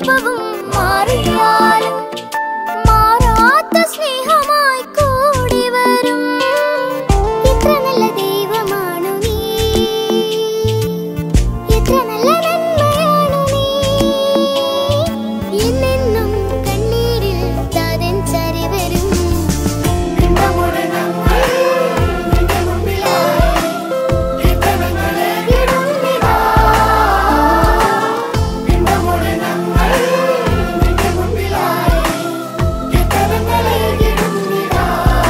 രൂപവും മാറിയാലും മാറാത്ത സ്നേഹമായി കൂടി വരും എത്ര നല്ല ദൈവമാണു നീ എത്ര നല്ല നന്മയാണു നീ എന്നെന്നും കണ്ണീരിൽ താതൻ ചരി വരും കണ്ടമോടെ നമ്മൾ നിന്റെ മുമ്പിലായി കൃതജ്ഞതകളെ ഇടുന്നിതാ. കണ്ടമോടെ നമ്മൾ നിന്റെ മുമ്പിലായി കൃതജ്ഞതകളെ ഇടുന്നിതാ.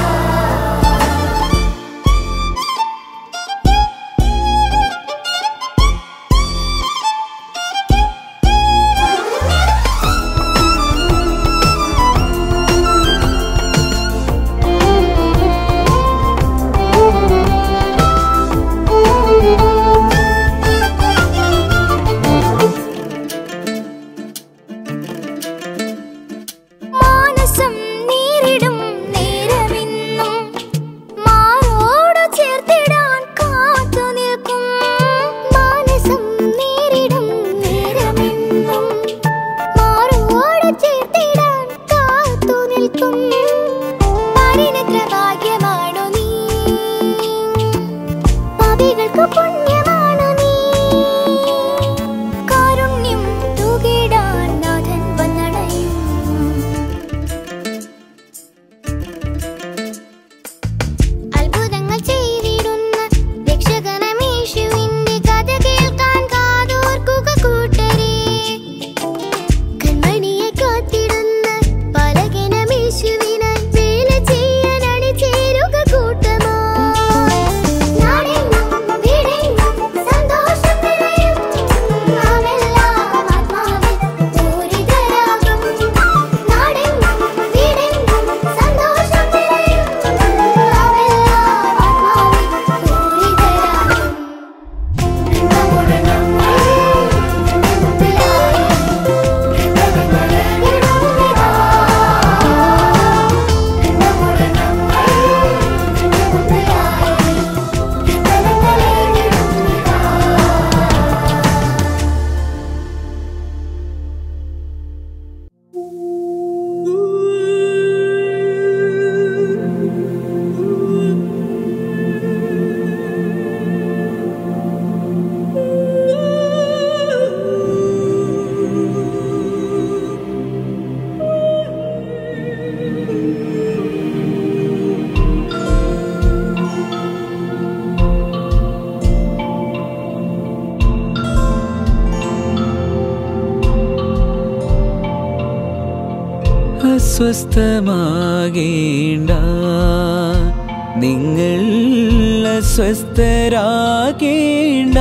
മാനസം നേരിടും നേരമിന്നും മാറോടു ചേർത്തിടാൻ കാത്തു നിൽക്കും മാനസം നേരിടും നേരമിന്നും മാറോടു ചേർത്തിടാൻ കാത്തു നിൽക്കും പരിണത്ര ഭാഗ്യമാണു നീ പാപികൾക്ക് പുണ്യമാണു നീ കാരുണ്യം തൂകിടാൻ നാഥൻ വന്നണയും അത്ഭുതങ്ങൾ ചെയ്തിടുന്ന രക്ഷകനമേശുവിന്റെ കഥ കേൾക്കാൻ കാതോർക്കുക കൂട്ടരെ കൺമണിയെ കാത്തിടുന്ന പലകനമേശുവിനായി വേല ചെയ്യാൻ അണിചേരുക കൂട്ടമായി നാടെങ്ങും വീടെങ്ങും സന്തോഷം നിറയും നാമെല്ലാം ആത്മാവിൽ പൂരിതരാകും നാടെങ്ങും വീടെങ്ങും സന്തോഷം നിറയും നാമെല്ലാം ആത്മാവിൽ പൂരിതരാകും നമ്മുടെ നമ്മൾ മുമ്പിലായി കൃതജ്ഞതകളെ ഇടുന്നിതാ. നമ്മുടെ നമ്മൾ മുമ്പിലായി കൃതജ്ഞതകളെ ഇടുന്നിതാ. അസ്വസ്ഥമാകേണ്ട നിങ്ങൾ അസ്വസ്ഥരാകേണ്ട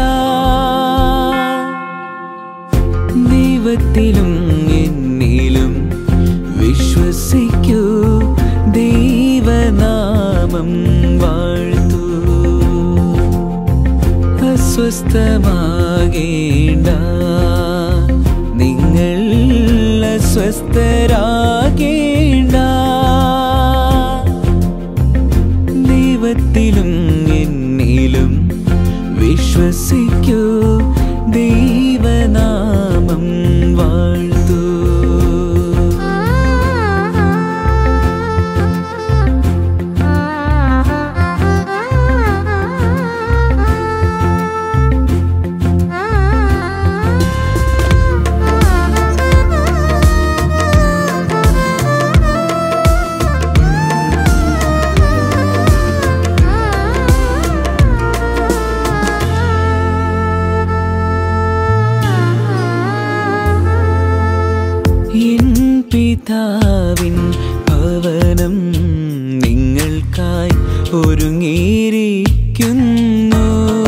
ദൈവത്തിലും എന്നിലും വിശ്വസിക്കൂ ദൈവനാമം വാഴ്ത്തൂ അസ്വസ്ഥമാകേണ്ട നിങ്ങൾ അസ്വസ്ഥരാകേണ്ട ദൈവത്തിലും എന്നിലും വിശ്വസിക്കൂ ദൈവനാമം വാഴ്ത്തൂ എൻ പിതാവിൻ ഭവനം നിങ്ങൾക്കായി ഒരുങ്ങിയിരിക്കുന്നു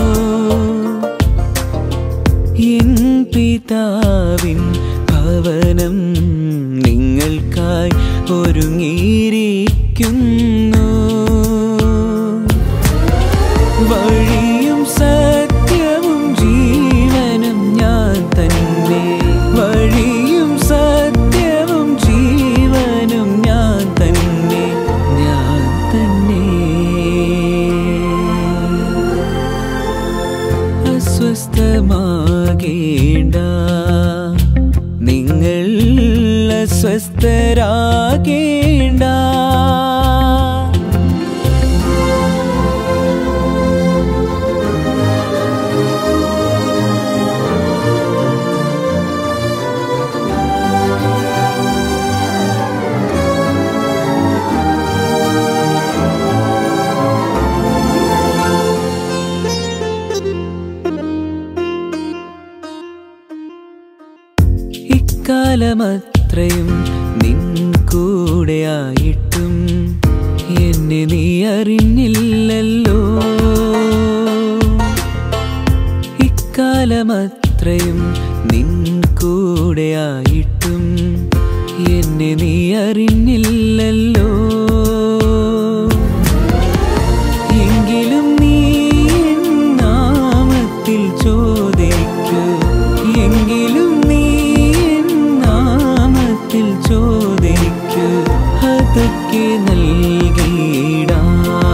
എൻ പിതാവിൻ ഭവനം നിങ്ങൾക്കായി ഒരുങ്ങിയിരിക്കുന്നു വഴിയും സത്യവും ജീവനും ഞാൻ തന്നെ വഴിയും സത്യവും ജീവനും ഞാൻ തന്നെ ഞാൻ തന്നെ അസ്വസ്ഥമാകേണ്ട നിങ്ങൾ അസ്വസ്ഥരാകേണ്ട ഇക്കാലമത്രയും നിൻ കൂടെയായിട്ടും എന്നെ നീ അറിഞ്ഞില്ലല്ലോ ഇക്കാലമത്രയും നിൻ കൂടെയായിട്ടും എന്നെ നീ അറിഞ്ഞില്ലല്ലോ എങ്കിലും നീ എൻ നാമത്തിൽ ചോദിക്കൂ എങ്കിലും നീ എൻ നാമത്തിൽ ചോദിക്കൂ അതൊക്കെ നൽകിയിടാം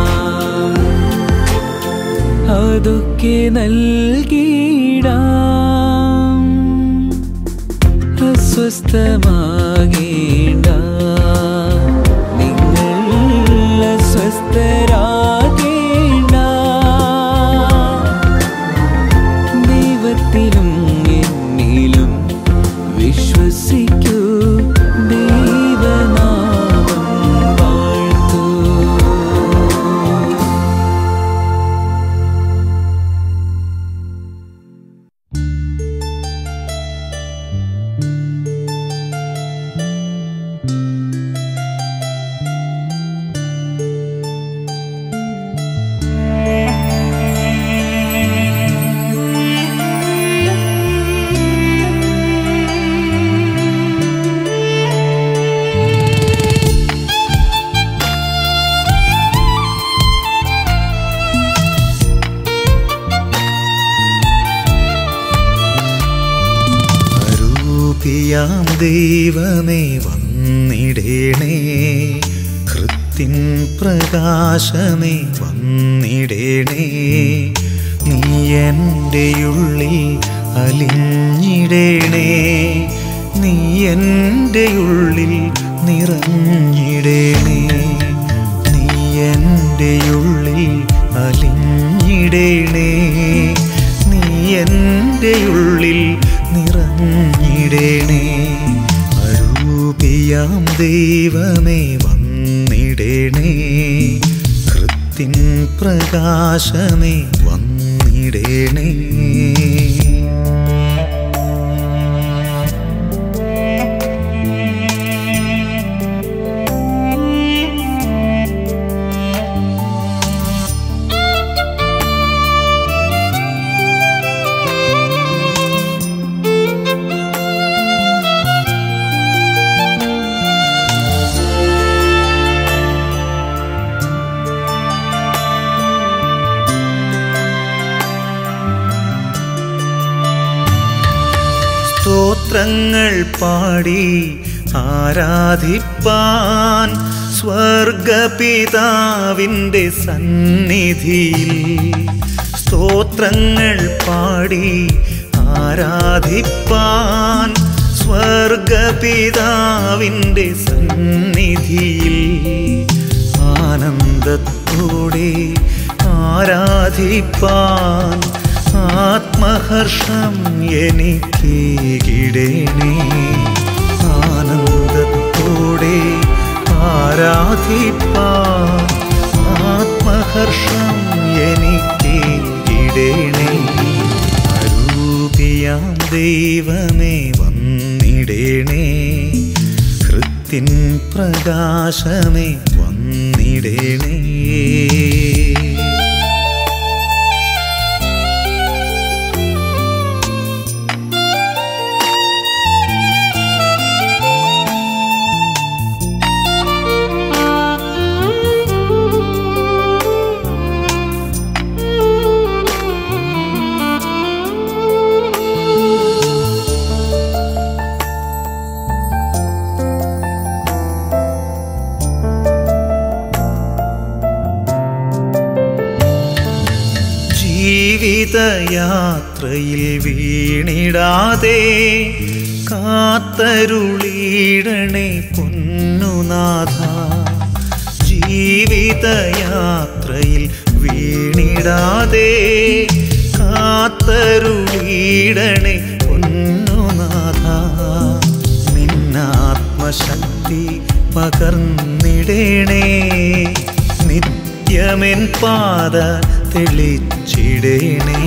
അതൊക്കെ നൽകിയിടാം അസ്വസ്ഥമാകേണ്ട നിങ്ങൾ അസ്വസ്ഥരാകേണ്ട ദൈവത്തിലും എന്നിലും വിശ്വസിക്കൂ ദൈവനാമം വാഴ്ത്തൂ അരൂപിയാം ദൈവമേ വന്നിടേണേ കൃത്തിൻ പ്രകാശമേ വന്നിടേണേ നീ എൻ്റെ ഉള്ളിൽ അലിഞ്ഞിടേണേ നീ എൻ്റെ ഉള്ളിൽ നിറഞ്ഞിടേണേ നീ എൻ്റെ ഉള്ളിൽ അലിഞ്ഞിടേണേ നീ എൻ്റെ ഉള്ളിൽ നിറഞ്ഞിടേണേ അരൂപിയാം ദൈവമേ വന്നിടേണേ കൃത്തിൻ പ്രകാശമേ വന്നിടേണേ സ്തോത്രങ്ങൾ പാടി ആരാധിപ്പാൻ സ്വർഗപിതാവിൻ്റെ സന്നിധിയിൽ സ്തോത്രങ്ങൾ പാടി ആരാധിപ്പാൻ സ്വർഗപിതാവിൻ്റെ സന്നിധിയിൽ ആനന്ദത്തോടെ ആരാധിപ്പാൻ ആത്മഹർഷം എനിക്കേകിടേണേ ആനന്ദത്തോടെ ആരാധിപ്പാൻ ആത്മഹർഷം എനിക്കേകിടേണേ അരൂപിയാം ദൈവമേ വന്നിടേണേ കൃത്തിൻ പ്രകാശമേ വന്നിടേണേ ജീവിതയാത്രയിൽ വീണിടാതെ കാത്തരുളീടണേ പൊന്നുനാഥ ജീവിതയാത്രയിൽ വീണിടാതെ കാത്തരുളീടണേ പൊന്നുനാഥ നിന്നാത്മശക്തി പകർന്നിടണേ നിത്യമെൻ പാത തെളിച്ചിടണേ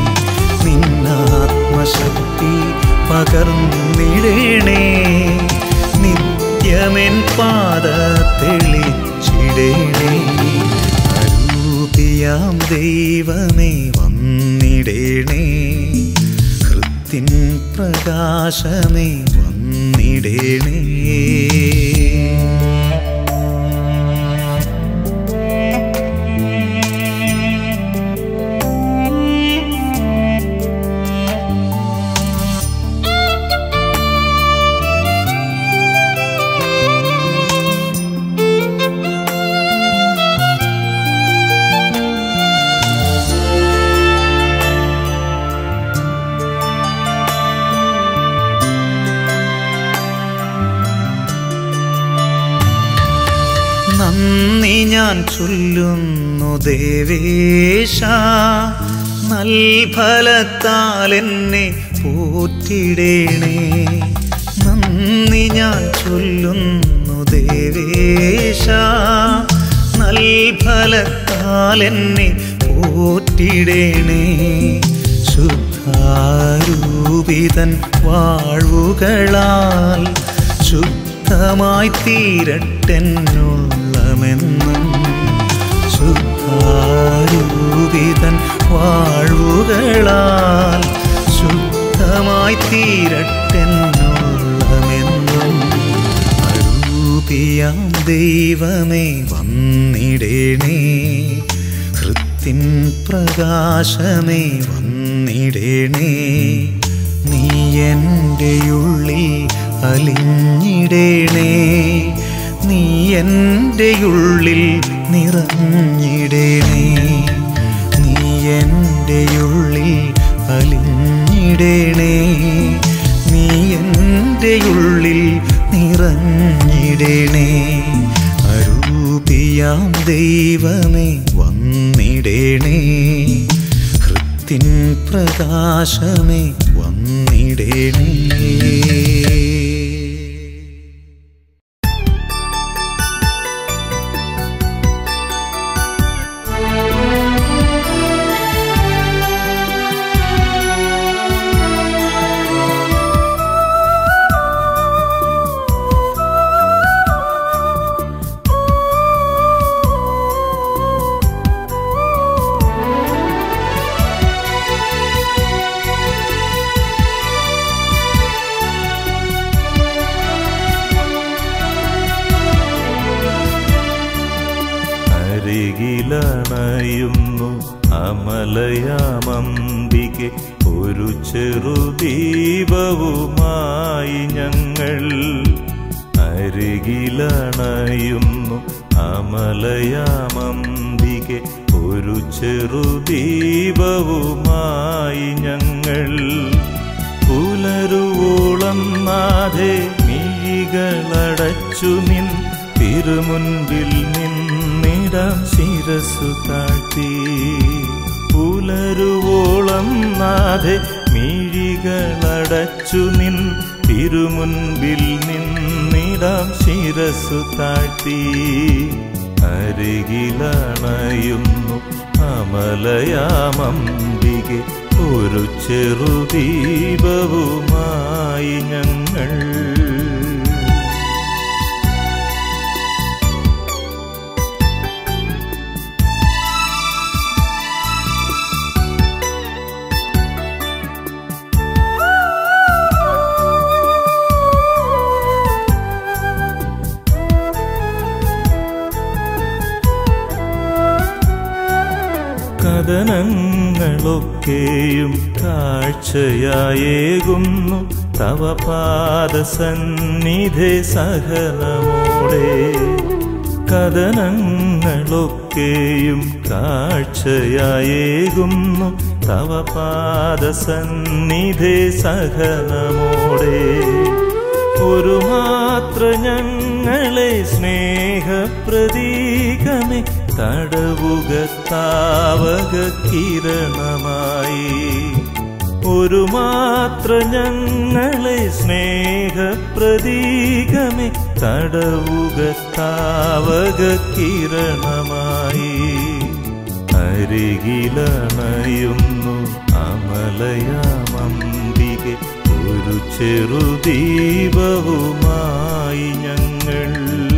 നിന്നാത്മശക്തി പകർന്നിടണേ നിത്യമെൻ പാത തെളിച്ചിടണേ അരൂപിയാം ദൈവമേ വന്നിടണേ ഹൃത്തിൻ പ്രകാശമേ വന്നിടണേ നന്ദി ഞാൻ ചൊല്ലുന്നു ദേവേശ നൽഫലത്താൽ എന്നെ പോറ്റിടേണേ നന്ദി ഞാൻ ചൊല്ലുന്നു ദേവേശ നൽഫലത്താൽ എന്നെ പോറ്റിടേണേ ശുദ്ധാരൂപിതൻ വാഴ്വുകളാൽ ശുദ്ധമായി തീരട്ടെന്നുള്ളമെന്നും ശുദ്ധാരൂപിതൻ വാഴ്വുകളാൽ ശുദ്ധമായി തീരട്ടെന്നുള്ളമെന്നും അരൂപിയാം ദൈവമേ വന്നിടേണേ ഹൃത്തിൻ പ്രകാശമേ വന്നിടേണേ നീ എൻ്റെ ഉള്ളിൽ അലിഞ്ഞിടേണേ നീ എൻ്റെ ഉള്ളിൽ നിറഞ്ഞിടേണേ നീ എൻ്റെ ഉള്ളിൽ അലിഞ്ഞിടേണേ നീ എൻ്റെ ഉള്ളിൽ നിറഞ്ഞിടേണേ അരൂപിയാം ദൈവമേ വന്നിടേണേ ഹൃത്തിൻ പ്രകാശമേ വന്നിടേണേ അരികിലണയുന്നു അമലയാമംബികെ ഒരു ചെറുദീപവുമായി ഞങ്ങൾ അരികിലണയുന്നു അമലയാമംബികെ ഒരു ചെറുദീപവുമായി ഞങ്ങൾ പുലരുവോളം നാഥേ മിഴികളടച്ചു നിൻ തിരുമുൻപിൽ നിന്നിടാം ശിരസു താഴ്ത്തി പുലരുവോളം നാഥെ മിഴികളടച്ചു നിൻ തിരുമുൻപിൽ നിന്നിടാം ശിരസു താഴ്ത്തി അരികിലണയുന്നു അമലയാമംബികെ ഒരു ചെറുദീപവുമായി ഞങ്ങൾ കഥനങ്ങളൊക്കെയും കാഴ്ചയായേകുന്നു തവ പാദസന്നിധി സഹനമോടെ കഥനങ്ങളൊക്കെയും കാഴ്ചയായേകുന്നു തവ പാദസന്നിധി സഹനമോടെ ഒരു മാത്ര ഞങ്ങളെ സ്നേഹപ്രതീകമേ തടവുക താവക കിരണമായി ഒരു മാത്ര ഞങ്ങളെ സ്നേഹപ്രതീകമേ തടവുക താവക കിരണമായി അരികിലണയുന്നു അമലയാമംബികെ ഒരു ചെറുദീപവുമായി ഞങ്ങൾ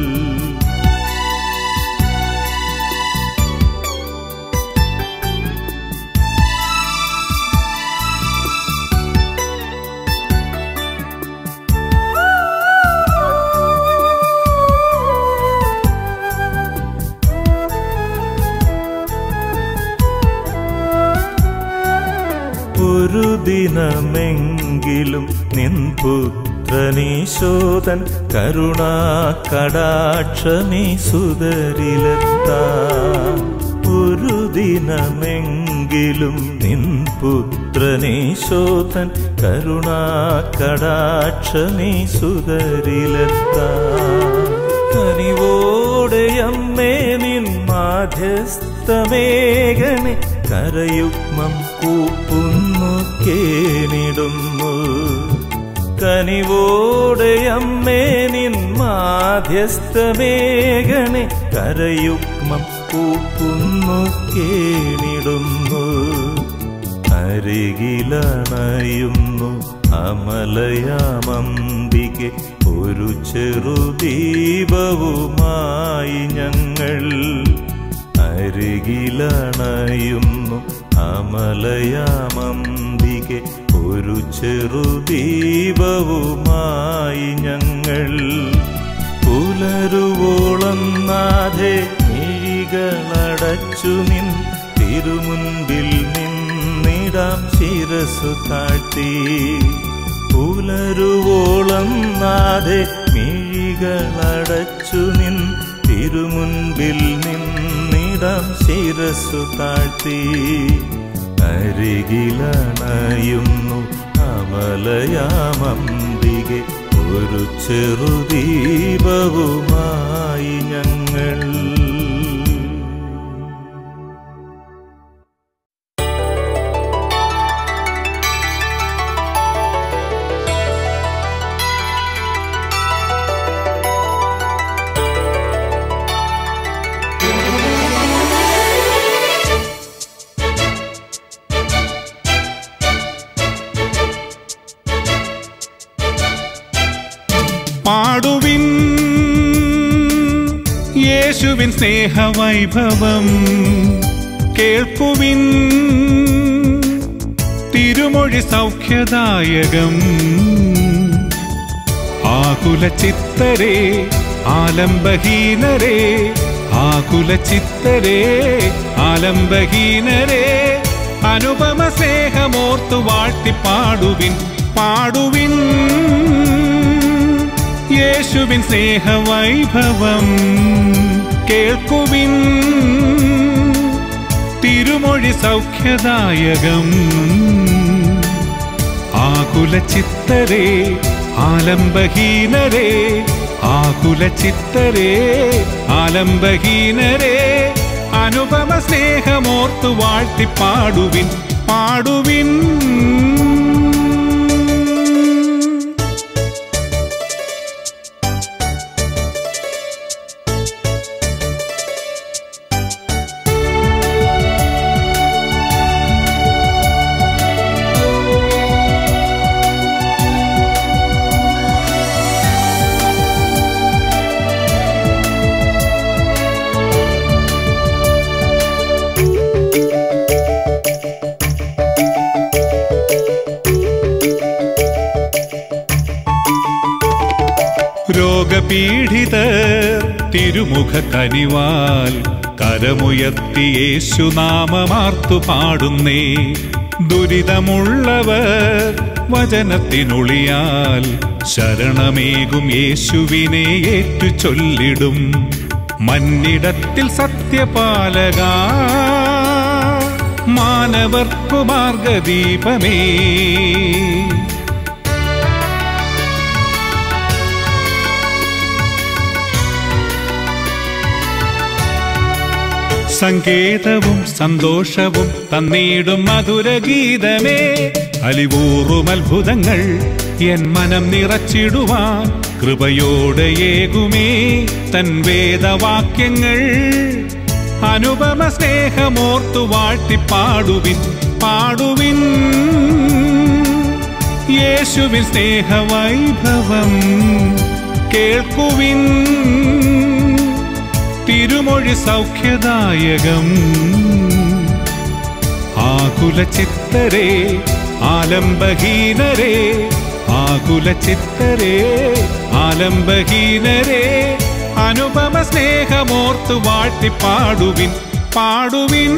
ഒരു ദിനമെങ്കിലും നിൻ പുത്രനീശോതൻ കരുണാ കടാക്ഷമീ സുതരിലെത്താം ഒരു ദിനമെങ്കിലും നിൻ പുത്രനീശോതൻ കരുണാ കടാക്ഷമീ സുതരിലെത്താം കനിവോടെ അമ്മേ നിൻ മാധ്യസ്ഥമേകനെ കരയുഗ്മം കൂപ്പുന്നു കേണിടുന്നു കനിവോടെ അമ്മേ നിൻ മാധ്യസ്ഥമേകനെ കരയുഗ്മം കൂപ്പുന്നു കേണിടുന്നു അരികിലണയുന്നു അമലയാമംബികെ ഒരു ചെറുദീപവുമായി ഞങ്ങൾ അരികിലണയുന്നു അമലയാമംബികെ ഒരു ചെറുദീപവുമായി ഞങ്ങൾ പുലരുവോളം നാഥേ മിഴികളടച്ചു നിൻ തിരുമുൻപിൽ നിന്നിടാം ശിരസു താഴ്ത്തി പുലരുവോളം നാഥേ മിഴികളടച്ചു നിൻ തിരുമുൻപിൽ നിന്നിടാം ശിരസു താഴ്ത്തി അരികിലണയുന്നു അമലയാമംബികെ ഒരു ചെറുദീപവുമായി ഞങ്ങൾ പാടുവിൻ യേശുവിൻ സ്നേഹവൈഭവം കേൾക്കുവിൻ തിരുമൊഴി സൗഖ്യദായകം ആകുല ചിത്തരെ ആലംബഹീനരെ ആകുല ചിത്തരെ ആലംബഹീനരെ അനുപമ സ്നേഹമോർത്തു വാഴ്ത്തി പാടുവിൻ പാടുവിൻ യേശുവിൻ സ്നേഹവൈഭവം കേൾക്കുവിൻ തിരുമൊഴി സൗഖ്യദായകം ആകുല ചിത്തരെ ആലംബഹീനരെ ആകുല ചിത്തരെ ആലംബഹീനരെ അനുപമ സ്നേഹമോർത്തു വാഴ്ത്തി പാടുവിൻ പാടുവിൻ രോഗപീഡിതർ തിരുമുഖ കനിവാൽ കരമുയർത്തി യേശുനാമമാർത്തു പാടുന്നേ ദുരിതമുള്ളവർ വചനത്തിനൊളിയാൽ ശരണമേകും യേശുവിനെ ഏറ്റു ചൊല്ലിടും മന്നിടത്തിൽ സത്യപാലക മാനവർക്കു മാർഗദീപമേ സങ്കേതവും സന്തോഷവും തന്നീടും മധുരഗീതമേ അലിവൂറും അത്ഭുതങ്ങൾ എൻ മനം നിറച്ചിടുവാൻ കൃപയോടെ ഏകുമേ തൻ വേദവാക്യങ്ങൾ അനുപമ സ്നേഹമോർത്തു വാഴ്ത്തി പാടുവിൻ പാടുവിൻ യേശുവിൻ സ്നേഹവൈഭവം കേൾക്കുവിൻ തിരുമൊഴി സൗഖ്യദായകം ആകുല ചിത്തരേ ആലംബഹീനരേ ആകുല ചിത്തരേ ആലംബഹീനരേ അനുപമ സ്നേഹമോർത്തു വാഴ്ത്തി പാടുവിൻ പാടുവിൻ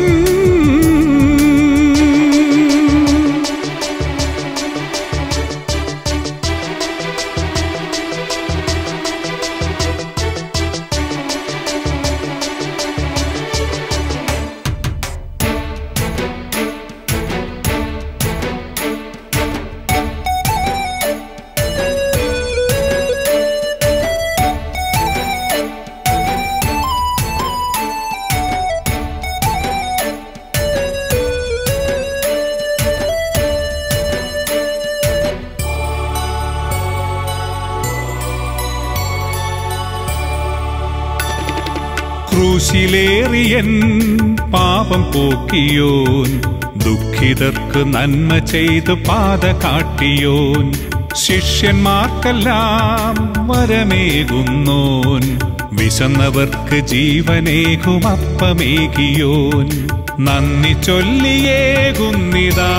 ക്രൂശിലേറിയൻ പാപം പോക്കിയോൻ ദുഃഖിതർക്ക് നന്മ ചെയ്തു പാത കാട്ടിയോൻ ശിഷ്യന്മാർക്കെല്ലാം വരമേകുന്നോൻ വിശന്നവർക്ക് ജീവനേകും അപ്പമേകിയോൻ നന്ദി ചൊല്ലിയേകുന്നിതാ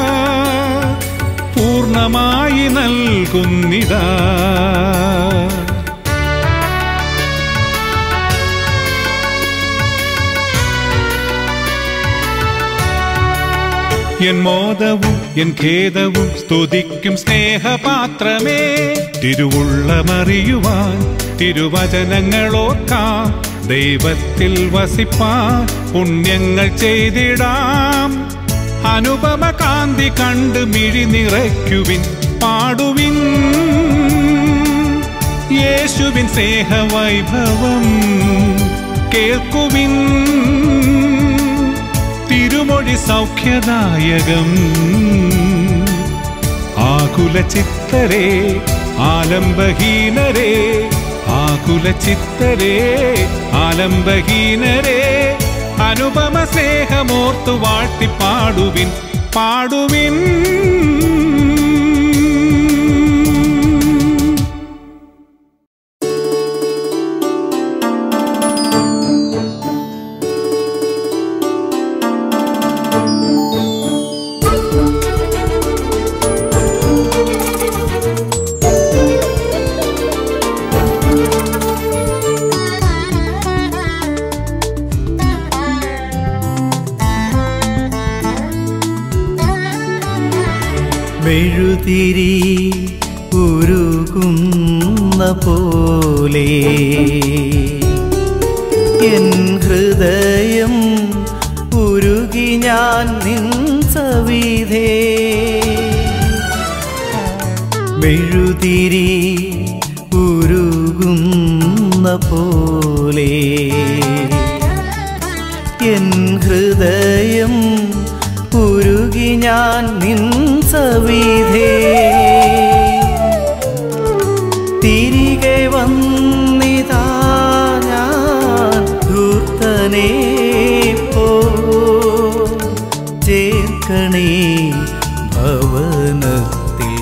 പൂർണ്ണമായി നൽകുന്നിതാ എൻ മോദവും എൻ ഖേദവും സ്തുതിക്കും സ്നേഹപാത്രമേ തിരുവുള്ളമറിയുവാൻ തിരുവചനങ്ങളോർക്കാം ദൈവത്തിൽ വസിപ്പാൻ പുണ്യങ്ങൾ ചെയ്തിടാം അനുപമ കാന്തി കണ്ട് മിഴി നിറയ്ക്കുവിൻ പാടുവിൻ യേശുവിൻ സ്നേഹവൈഭവം കേൾക്കുവിൻ തിരുമൊഴി സൗഖ്യദായകം ആകുല ചിത്തരേ ആലംബഹീനരേ ആകുല ചിത്തരേ ആലംബഹീനരേ അനുപമ സ്നേഹമോർത്തു വാഴ്ത്തി പാടുവിൻ പാടുവിൻ മെഴുതിരി ഉരുകുന്ന പോലെ എൻ ഹൃദയം ഉരുകി ഞാൻ നിൻ സവിധേ മെഴുതിരി ഉരുകുന്ന പോലെ എൻ ഹൃദയം ഉരുകി ഞാൻ നിൻ സവിധേ തിരികെ വന്നിതാ ഞാൻ ധൂർത്തനെ പോ ചേർക്കണേ ഭവനത്തിൽ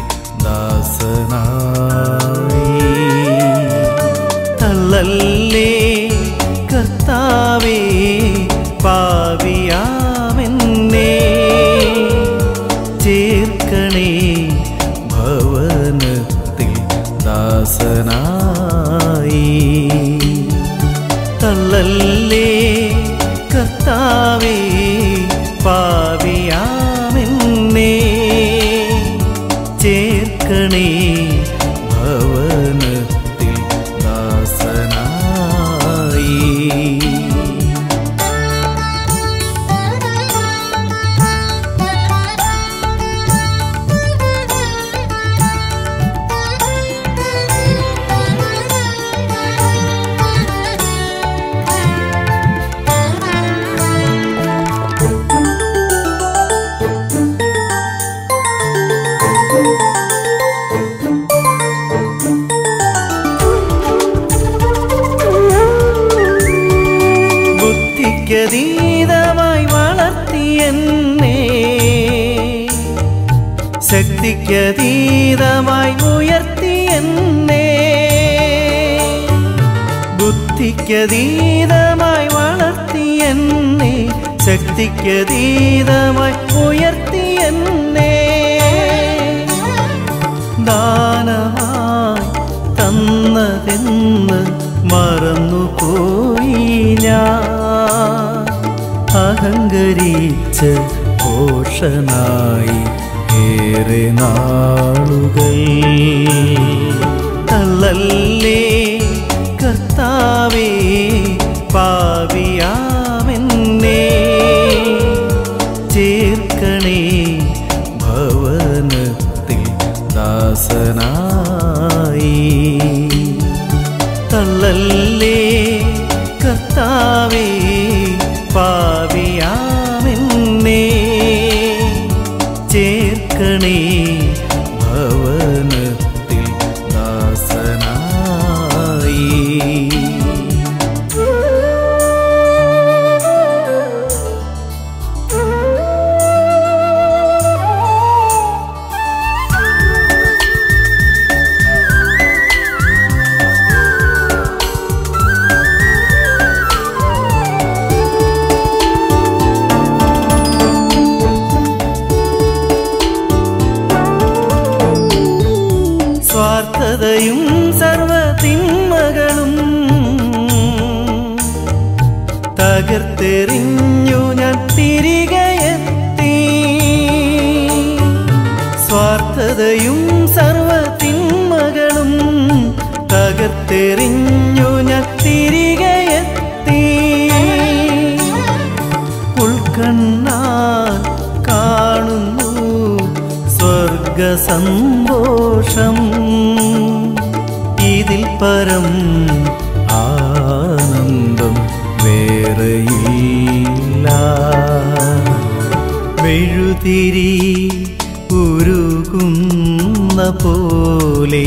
ദാസനായി തള്ളല്ലേ കർത്താവേ പാവിയാമെന്നേ ചേർക്കണേ ഭവനത്തിൽ ദാസനായി തള്ളല്ലേ കർത്താവേ പാവിയാമെന്നേ ചേർക്കണേ ഭവനത്തിൽ ദാസനായി ബുദ്ധിക്കതീതമായി ഉയർത്തി എന്നെ ബുദ്ധിക്കതീതമായി വളർത്തി എന്നെ ശക്തിക്കതീതമായി ഉയർത്തി എന്നെ ദാനമായി തന്നതെന്ന് മറന്നുപോയി ഞാൻ അഹങ്കരിച്ച് ഘോഷനായി ഏറെ നാളുകൾ തള്ളല്ലേ കർത്താവേ പാവിയാമെന്നേ ചേർക്കണേ ഭവനത്തിൽ ദാസനായി തള്ളല്ലേ കർത്താവേ പാവിയാമെന്നേ ചേർക്കണേ ഭവനത്തിൽ ദാസനായി സ്വാർത്ഥതയും സർവതിന്മകളും തകർത്തെറിഞ്ഞു ഞാൻ തിരികെ എത്തി സ്വാർത്ഥതയും സർവതിന്മകളും തകർത്തെറിഞ്ഞു ഞാൻ തിരികെ എത്തി ഉൾക്കണ്ണാൽ കാണുന്നു സ്വർഗസന്തോഷം ഇതിൽ പരം ആനന്ദം വേറെയില്ല മെഴുതിരി ഉരുകുന്ന പോലെ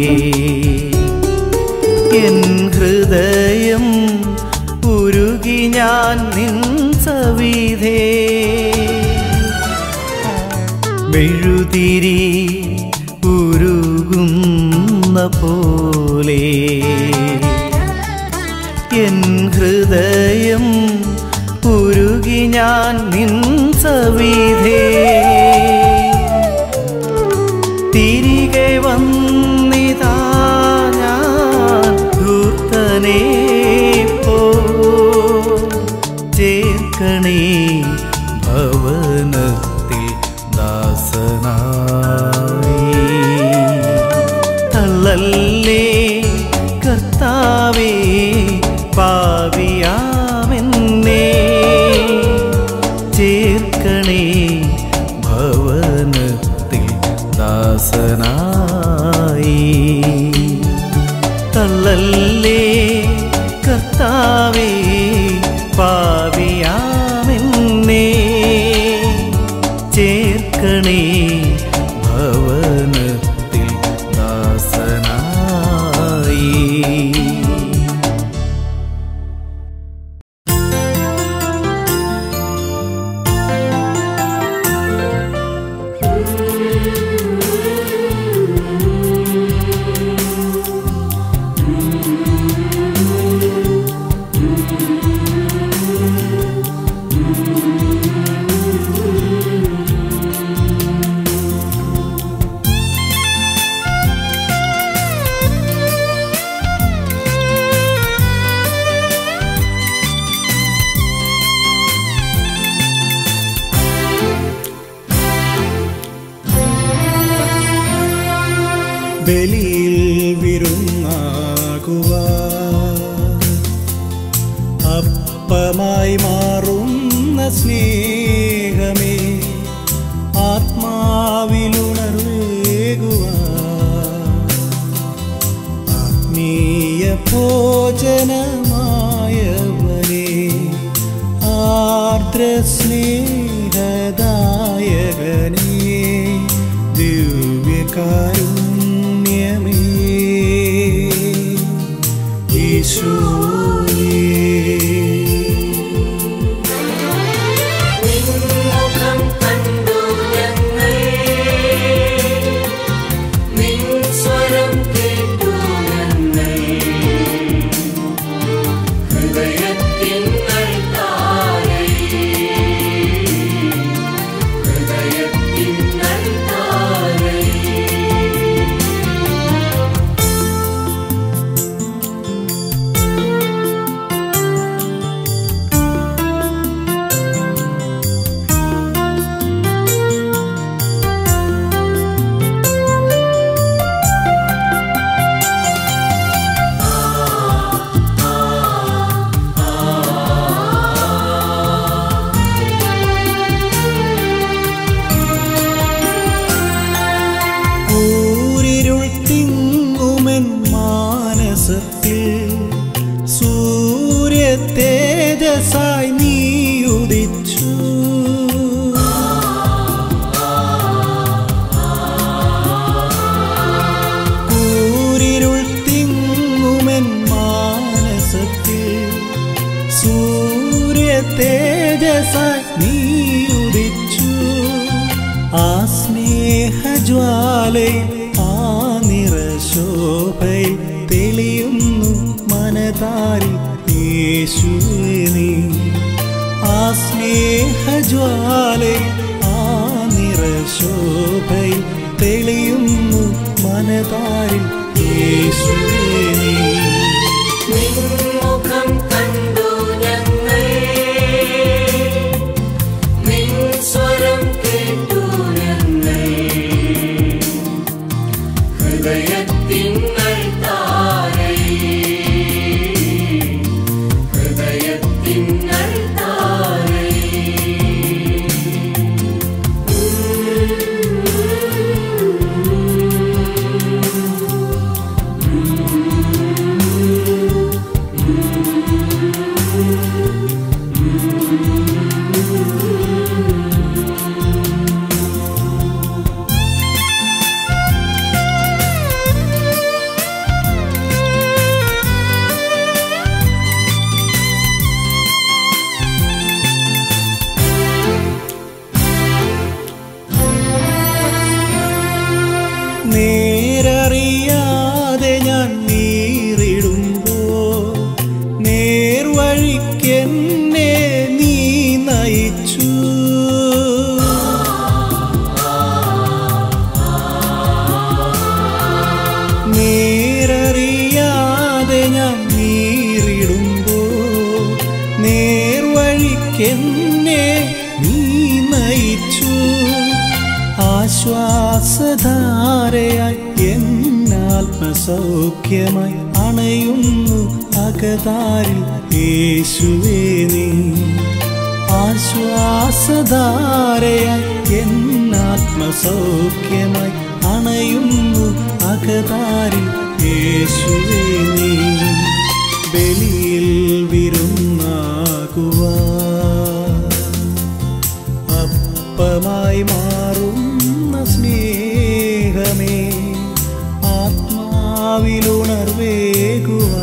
എൻ ഹൃദയം ഉരുകി ഞാൻ നിൻ സവിധേ മെഴുതിരി ഉരുകുന്ന പോലെ എൻ ഹൃദയം ഉരുകി ഞാൻ നിൻ സവിധേ തിരികെ വന്നിതാ ഞാൻ ധൂർത്തനെ പോ ചേർക്കണേ ഭവനത്തിൽ ദാസനായി തള്ളല്ലേ കർത്താവേ പാവിയാമെന്നേ ചേർക്കണേ ഭവനത്തിൽ ദാസനായി തള്ളല്ലേ കർത്താവേ പാവിയാമെന്നേ ചേർക്കണേ ഭവനത്തിൽ ദാസനായി ബലിയിൽ വിരുന്നാകുക അപ്പമായി മാറുന്ന സ്നേഹമേ ആത്മാവിലുണർവേകുക ആത്മീയ ഭോജനമായവനെ ആർദ്ര സ്നേഹദായകനേ ദിവ്യകാരുണ്യമേ ഈശോയേ നിൻമുഖം കണ്ടു ഞങ്ങൾ നീ ഉദിച്ചു ആ സ്നേഹജ്വാലയിൽ ആ നിറശോഭയിൽ തെളിയുന്നു മനതാരിൽ യേശുവേ നീ ആ സ്നേഹജ്വാലയിൽ ആ നിറശോഭയിൽ തെളിയുന്നു മനതാരിൽ യേശുവേ നീ നിൻമുഖം കണ്ടു ഞങ്ങൾ നിൻ സ്വരം കേട്ടു ഞങ്ങൾ ഹൃദയത്തിങ്ങൾ താരയിൽ ഹൃദയത്തിങ്ങൾ താരയിൽ നേരറിയാതെ ഞാൻ നീറിടുമ്പോ നേർവഴിക്കെന്നെ നീ നയിച്ചു നേരറിയാതെ ഞാൻ നീറിടുമ്പോ നേർവഴിക്കെന്നെ നീ നയിച്ചു ആശ്വാസധാരയായി എന്നാത്മസൗഖ്യമായി അണയുന്നു അകതാരിൽ യേശുവേ നീ ആശ്വാസധാരയായി എന്നാത്മസൗഖ്യമായി അണയുന്നു അകതാരിൽ യേശുവേ നീ ബലിയിൽ വിരുന്നാകുവാ അപ്പമായി മാറുന്ന സ്നേഹമേ ആത്മാവിലുണർവേകുക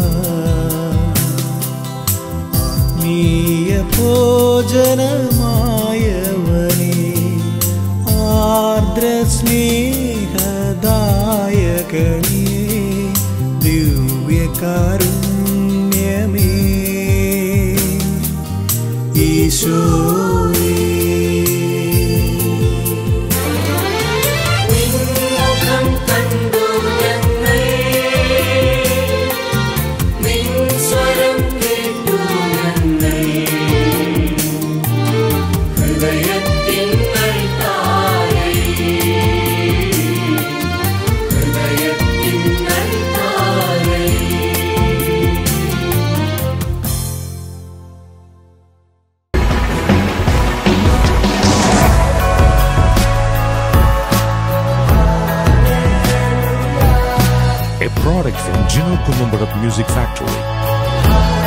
ആത്മീയ ഭോജനമായവനേ ആർദ്ര സ്നേഹദായകനേ ദിവ്യകാരുണ്യമേ ഈശോയേ നിൻമുഖം കണ്ടു ഞങ്ങൾ നിൻ സ്വരം കേട്ടു ഞങ്ങൾ ഹൃദയത്തിങ്ങൾ താരയിൽ ഹൃദയത്തിങ്ങൾ താരയിൽ a product from Gino Columbarat Music Factory.